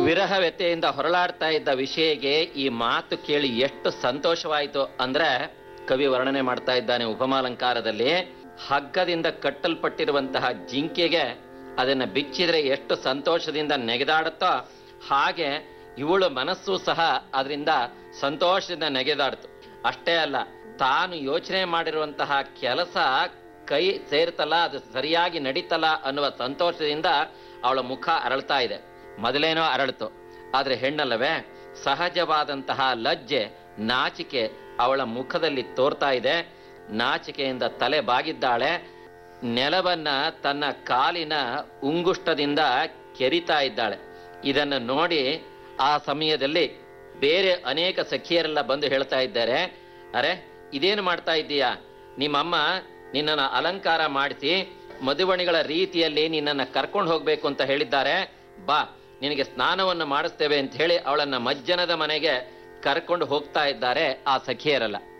ವಿರಹ ವ್ಯತೆಯಿಂದ ಹೊರಳಾಡ್ತಾ ಇದ್ದ ವಿಷಯಗೆ ಈ ಮಾತು ಕೇಳಿ ಎಷ್ಟು ಸಂತೋಷವಾಯಿತು ಅಂದ್ರೆ ಕವಿ ವರ್ಣನೆ ಮಾಡ್ತಾ ಇದ್ದಾನೆ ಉಪಮಾಲಂಕಾರದಲ್ಲಿ ಹಗ್ಗದಿಂದ ಕಟ್ಟಲ್ಪಟ್ಟಿರುವಂತಹ ಜಿಂಕೆಗೆ ಅದನ್ನ ಬಿಚ್ಚಿದ್ರೆ ಎಷ್ಟು ಸಂತೋಷದಿಂದ ನೆಗೆದಾಡುತ್ತೋ ಹಾಗೆ ಇವಳು ಮನಸ್ಸು ಸಹ ಅದರಿಂದ ಸಂತೋಷದಿಂದ ನೆಗೆದಾಡ್ತು ಅಷ್ಟೇ ಅಲ್ಲ ತಾನು ಯೋಚನೆ ಮಾಡಿರುವಂತಹ ಕೆಲಸ ಕೈ ಸೇರ್ತಲ್ಲ ಅದು ಸರಿಯಾಗಿ ನಡೀತಲ್ಲ ಅನ್ನುವ ಸಂತೋಷದಿಂದ ಅವಳ ಮುಖ ಅರಳ್ತಾ ಇದೆ ಮೊದಲೇನೋ ಅರಳಿತು ಆದ್ರೆ ಹೆಣ್ಣಲ್ಲವೇ ಸಹಜವಾದಂತಹ ಲಜ್ಜೆ ನಾಚಿಕೆ ಅವಳ ಮುಖದಲ್ಲಿ ತೋರ್ತಾ ಇದೆ ನಾಚಿಕೆಯಿಂದ ತಲೆ ಬಾಗಿದ್ದಾಳೆ ನೆಲವನ್ನ ತನ್ನ ಕಾಲಿನ ಉಂಗುಷ್ಟದಿಂದ ಕೆರಿತಾ ಇದ್ದಾಳೆ ಇದನ್ನು ನೋಡಿ ಆ ಸಮಯದಲ್ಲಿ ಬೇರೆ ಅನೇಕ ಸಖಿಯರೆಲ್ಲ ಬಂದು ಹೇಳ್ತಾ ಇದ್ದಾರೆ ಅರೆ ಇದೇನು ಮಾಡ್ತಾ ಇದ್ದೀಯಾ ನಿಮ್ಮಮ್ಮ ನಿನ್ನನ್ನು ಅಲಂಕಾರ ಮಾಡಿಸಿ ಮಧುವಣಿಗಳ ರೀತಿಯಲ್ಲಿ ನಿನ್ನನ್ನು ಕರ್ಕೊಂಡು ಹೋಗ್ಬೇಕು ಅಂತ ಹೇಳಿದ್ದಾರೆ ಬಾ ನಿನಗೆ ಸ್ನಾನವನ್ನು ಮಾಡಿಸ್ತೇವೆ ಅಂತ ಹೇಳಿ ಅವಳನ್ನ ಮಜ್ಜನದ ಮನೆಗೆ ಕರ್ಕೊಂಡು ಹೋಗ್ತಾ ಇದ್ದಾರೆ ಆ ಸಖಿಯರೆಲ್ಲ